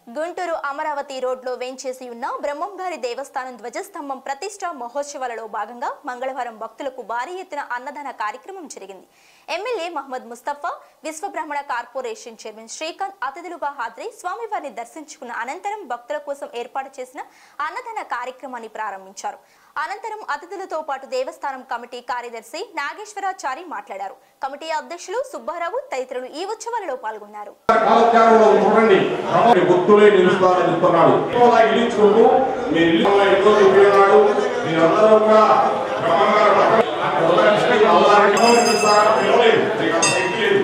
గుంటూరు అమరావతి రోడ్లో వేంచేసి ఉన్న బ్రహ్మంగారి దేవస్థానం ధ్వజస్తంభం ప్రతిష్ట మహోత్సవాలలో భాగంగా మంగళవారం భక్తులకు భారీ ఎత్తున అన్నదాన కార్యక్రమం జరిగింది MLA Mohammed Mustafa Vishwabrahmana corporation chairman Srikanth అతిథులుగా హాజరై స్వామివారిని దర్శించుకున్న అనంతరం భక్తుల కోసం ఏర్పాటు చేసిన అన్నదాన కార్యక్రమాన్ని ప్రారంభించారు అనంతరం అతిథులతో పాటు దేవస్థానం కమిటీ కార్యదర్శి నాగేశ్వరాచారి మాట్లాడారు కమిటీ అధ్యక్షులు సుబ్బారావు తదితరులు ఈ ఉత్సవాలలో పాల్గొన్నారు కాలత్యాగంలో చూడండి బ్రహ్మని గుర్తులే నిలుస్తానని చెప్తున్నాడు అలా ఇల్లించుకుంటూ మీరు ఇల్లు ఎన్నో చూపినాడు మీరందరూ కూడా బ్రహ్మంగారు పక్కన ఉదయించి అల్లాహ్ ఎవరు చూస్తారో పిలవలేదు. మీకు అంత శక్తి లేదు.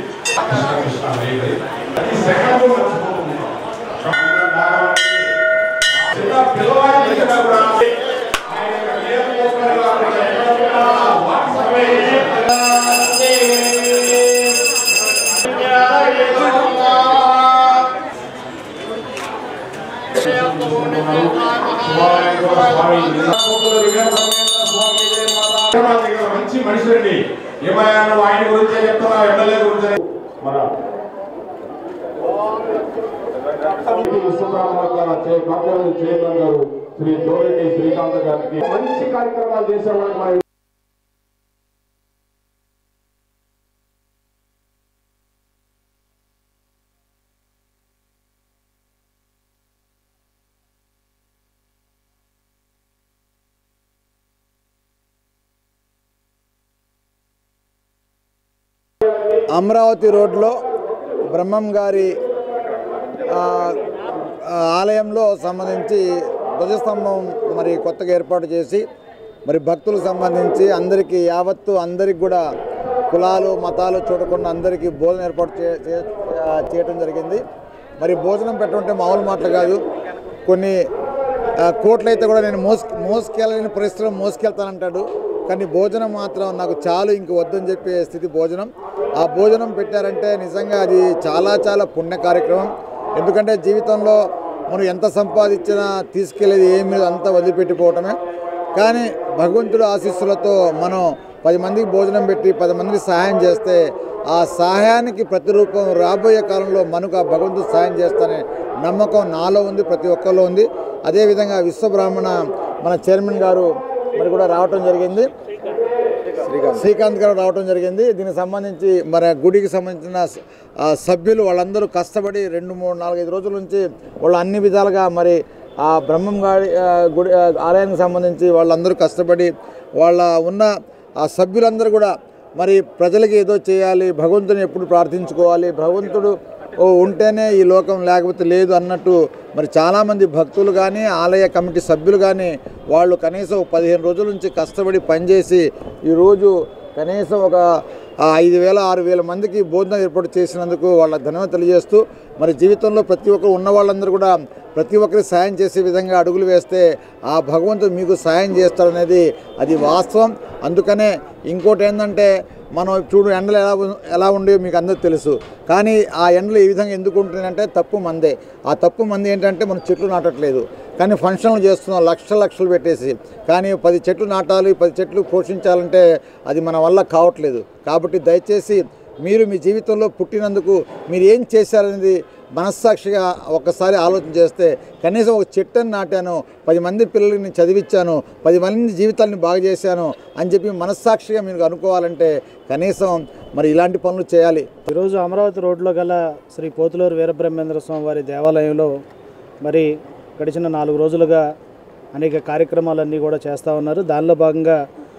అది సెకండ్ మర్చిపోతుంది. బ్రహ్మంగారు నాగరాజు చిన్న పిల్లవాడి దగ్గర కూడా ఆయన యొక్క నియమ మోకాలు అక్కడ ఎక్కడ కూడా వాట్సాప్ మంచి మనిషి అండి ఏమయ్యా నువ్వు ఆయన గురించే చెప్తున్నావు ఎమ్మెల్యే గురించి మన కార్పొరేషన్ చైర్మన్ గారు శ్రీ దోరెడ్డి శ్రీకాంత్ గారికి మంచి కార్యక్రమాలు చేసేవాళ్ళకి మన అమరావతి రోడ్లో బ్రహ్మం గారి ఆ, ఆ, ఆలయంలో సంబంధించి ధ్వజస్తంభం మరి కొత్తగా ఏర్పాటు చేసి మరి భక్తులకు సంబంధించి అందరికీ యావత్తు అందరికి కూడా కులాలు మతాలు చూడకుండా అందరికీ భోజనం ఏర్పాటు చే చే- ఆ, చేయటం జరిగింది మరి భోజనం పెట్టమంటే మామూలు మాటలు కాదు కొన్ని ఆ, కోట్లయితే కూడా నేను మోసు మోసుకెళ్ళలేని పరిస్థితిలో మోసుకెళ్తానంటాడు కానీ భోజనం మాత్రం నాకు చాలు ఇంక వద్దని చెప్పే స్థితి భోజనం ఆ భోజనం పెట్టారంటే నిజంగా అది చాలా చాలా పుణ్య కార్యక్రమం ఎందుకంటే జీవితంలో మనం ఎంత సంపాదించినా తీసుకెళ్ళేది ఏమి లేదు, అంతా వదిలిపెట్టిపోవటమే కానీ భగవంతుడు ఆశీస్సులతో మనం పది మందికి భోజనం పెట్టి పది మందికి సహాయం చేస్తే ఆ సహాయానికి ప్రతిరూపం రాబోయే కాలంలో మనకు ఆ భగవంతుడు సహాయం చేస్తానే నమ్మకం నాలో ఉంది ప్రతి ఒక్కరిలో ఉంది అదేవిధంగా విశ్వబ్రాహ్మణ మన చైర్మన్ గారు మరి కూడా రావటం జరిగింది శ్రీకాంత్ గారు రావటం జరిగింది దీనికి సంబంధించి మరి ఆ గుడికి సంబంధించిన స- ఆ సభ్యులు వాళ్ళందరూ కష్టపడి రెండు మూడు నాలుగైదు రోజుల నుంచి వాళ్ళు అన్ని విధాలుగా మరి ఆ బ్రహ్మం గాడి ఆ, గుడి ఆ, ఆలయానికి సంబంధించి వాళ్ళందరూ కష్టపడి వాళ్ళ ఉన్న ఆ సభ్యులందరూ కూడా మరి ప్రజలకి ఏదో చేయాలి భగవంతుని ఎప్పుడు ప్రార్థించుకోవాలి భగవంతుడు ఓ ఉంటేనే ఈ లోకం లేకపోతే లేదు అన్నట్టు మరి చాలామంది భక్తులు కానీ ఆలయ కమిటీ సభ్యులు కానీ వాళ్ళు కనీసం ఒక పదిహేను రోజుల నుంచి కష్టపడి పనిచేసి ఈరోజు కనీసం ఒక ఆ, ఐదు వేల ఆరు వేల మందికి భోజనం ఏర్పాటు చేసినందుకు వాళ్ళ ధన్యవాదాలు తెలియజేస్తూ మరి జీవితంలో ప్రతి ఒక్కరు ఉన్న వాళ్ళందరూ కూడా ప్రతి ఒక్కరికి సాయం చేసే విధంగా అడుగులు వేస్తే ఆ భగవంతుడు మీకు సాయం చేస్తాడనేది అది వాస్తవం అందుకనే ఇంకోటి ఏంటంటే మనం చూడు ఎండలు ఎలా ఉ- ఎలా ఉండేవి మీకు అందరికీ తెలుసు కానీ ఆ ఎండలు ఈ విధంగా ఎందుకు ఉంటుందంటే తప్పు మందే ఆ తప్పు మంది ఏంటంటే మనం చెట్లు నాటట్లేదు కానీ ఫంక్షన్లు చేస్తున్నాం లక్షల లక్షలు పెట్టేసి కానీ పది చెట్లు నాటాలి పది చెట్లు పోషించాలంటే అది మన వల్ల కావట్లేదు కాబట్టి దయచేసి మీరు మీ జీవితంలో పుట్టినందుకు మీరు ఏం చేశారనేది మనస్సాక్షిగా ఒక్కసారి ఆలోచన చేస్తే కనీసం ఒక చెట్టుని నాటాను పది మంది పిల్లలకి నేను చదివించాను పది మంది జీవితాన్ని బాగు చేశాను అని చెప్పి మనస్సాక్షిగా మీరు అనుకోవాలంటే కనీసం మరి ఇలాంటి పనులు చేయాలి ఈరోజు అమరావతి రోడ్లో గల శ్రీ పోతులూరు వీరబ్రహ్మేంద్ర స్వామి వారి దేవాలయంలో మరి గడిచిన నాలుగు రోజులుగా అనేక కార్యక్రమాలన్నీ కూడా చేస్తూ ఉన్నారు దానిలో భాగంగా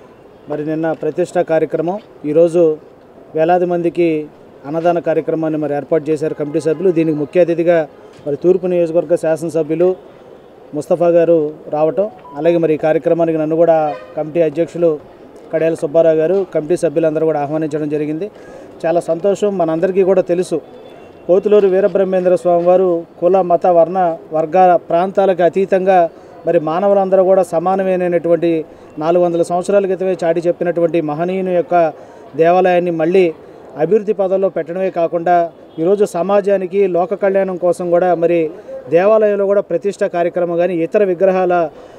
మరి నిన్న ప్రతిష్ట కార్యక్రమం ఈరోజు వేలాది మందికి అన్నదాన కార్యక్రమాన్ని మరి ఏర్పాటు చేశారు కమిటీ సభ్యులు దీనికి ముఖ్య అతిథిగా మరి తూర్పు నియోజకవర్గ శాసనసభ్యులు ముస్తఫా గారు రావటం అలాగే మరి ఈ కార్యక్రమానికి నన్ను కూడా కమిటీ అధ్యక్షులు కడియాల సుబ్బారావు గారు కమిటీ సభ్యులందరూ కూడా ఆహ్వానించడం జరిగింది చాలా సంతోషం మనందరికీ కూడా తెలుసు పోతులూరు వీరబ్రహ్మేంద్ర స్వామి వారు కుల మత వర్ణ వర్గాల ప్రాంతాలకు అతీతంగా మరి మానవులందరూ కూడా సమానమైనటువంటి నాలుగు వందల సంవత్సరాల క్రితమే చాటి చెప్పినటువంటి మహనీయుని యొక్క దేవాలయాన్ని మళ్ళీ అభివృద్ధి పదంలో పెట్టడమే కాకుండా ఈరోజు సమాజానికి లోక కళ్యాణం కోసం కూడా మరి దేవాలయంలో కూడా ప్రతిష్ట కార్యక్రమం కానీ ఇతర విగ్రహాల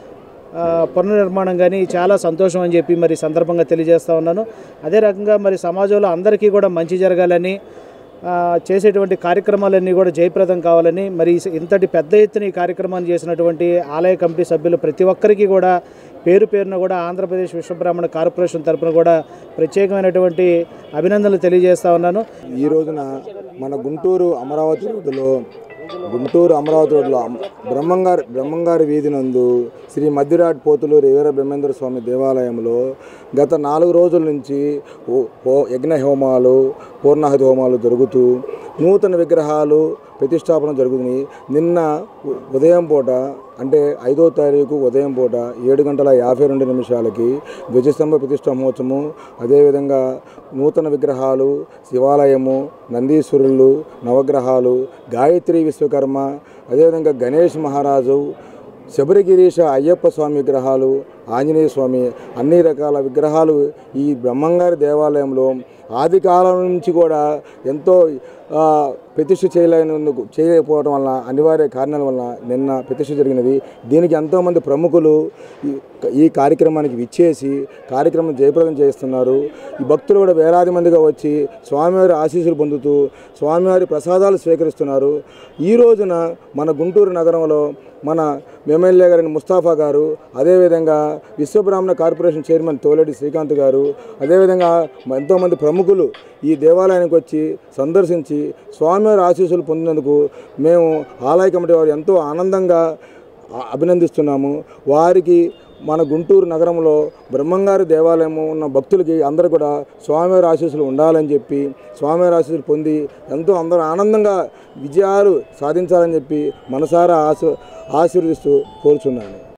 ఆ, పునర్నిర్మాణం కానీ చాలా సంతోషం అని చెప్పి మరి సందర్భంగా తెలియజేస్తా ఉన్నాను అదే రకంగా మరి సమాజంలో అందరికీ కూడా మంచి జరగాలని ఆ, చేసేటువంటి కార్యక్రమాలన్నీ కూడా జయప్రదం కావాలని మరి ఈ- ఇంతటి పెద్ద ఎత్తున ఈ కార్యక్రమాన్ని చేసినటువంటి ఆలయ కమిటీ సభ్యులు ప్రతి ఒక్కరికి కూడా పేరు పేరున కూడా ఆంధ్రప్రదేశ్ విశ్వబ్రాహ్మణ కార్పొరేషన్ తరపున కూడా ప్రత్యేకమైనటువంటి అభినందనలు తెలియజేస్తా ఉన్నాను ఈ రోజున మన గుంటూరు అమరావతి రోడ్డులో గుంటూరు అమరావతి రోడ్లో అమ్- బ్రహ్మంగారి బ్రహ్మంగారి వీధి నందు శ్రీ మధ్యరాట్ పోతులూరు వీర బ్రహ్మేంద్ర స్వామి దేవాలయంలో గత నాలుగు రోజుల నుంచి ఓ- ఓ- యజ్ఞ హోమాలు పూర్ణాహుతి హోమాలు జరుగుతూ నూతన విగ్రహాలు ప్రతిష్టాపన జరుగుతుంది నిన్న ఉ- ఉదయం పూట అంటే ఐదో తారీఖు ఉదయం పూట ఏడు గంటల యాభై రెండు నిమిషాలకి ధ్వజస్తంభ ప్రతిష్ట మహోత్సవము అదేవిధంగా నూతన విగ్రహాలు శివాలయము నందీశ్వరులు నవగ్రహాలు గాయత్రి విశ్వకర్మ అదేవిధంగా గణేష్ మహారాజు శబరిగిరీష అయ్యప్ప స్వామి విగ్రహాలు ఆంజనేయ స్వామి అన్ని రకాల విగ్రహాలు ఈ బ్రహ్మంగారి దేవాలయంలో ఆది కాలం నుంచి కూడా ఎంతో ఆ, ప్రతిష్ఠ చేయలేనందుకు చేయకపోవడం వల్ల అనివార్య కారణాల వల్ల నిన్న ప్రతిష్ఠ జరిగినది దీనికి ఎంతోమంది ప్రముఖులు ఈ- ఈ కార్యక్రమానికి విచ్చేసి కార్యక్రమం జయప్రదం చేస్తున్నారు ఈ భక్తులు కూడా వేలాది మందిగా వచ్చి స్వామివారి ఆశీస్సులు పొందుతూ స్వామివారి ప్రసాదాలు స్వీకరిస్తున్నారు ఈ రోజున మన గుంటూరు నగరంలో మన ఎమ్మెల్యే గారిని ముస్తాఫా గారు అదేవిధంగా విశ్వబ్రాహ్మణ కార్పొరేషన్ చైర్మన్ తోలేటి శ్రీకాంత్ గారు అదేవిధంగా ఎంతోమంది ప్రముఖులు ఈ దేవాలయానికి వచ్చి సందర్శించి స్వామివారి ఆశీస్సులు పొందినందుకు మేము ఆలయ కమిటీ వారు ఎంతో ఆనందంగా ఆ- అభినందిస్తున్నాము వారికి మన గుంటూరు నగరంలో బ్రహ్మంగారి దేవాలయం ఉన్న భక్తులకి అందరూ కూడా స్వామివారి ఆశీస్సులు ఉండాలని చెప్పి స్వామివారి ఆశీస్సులు పొంది ఎంతో అందరూ ఆనందంగా విజయాలు సాధించాలని చెప్పి మనసారా ఆశ ఆశీర్వదిస్తూ కోరుచున్నాను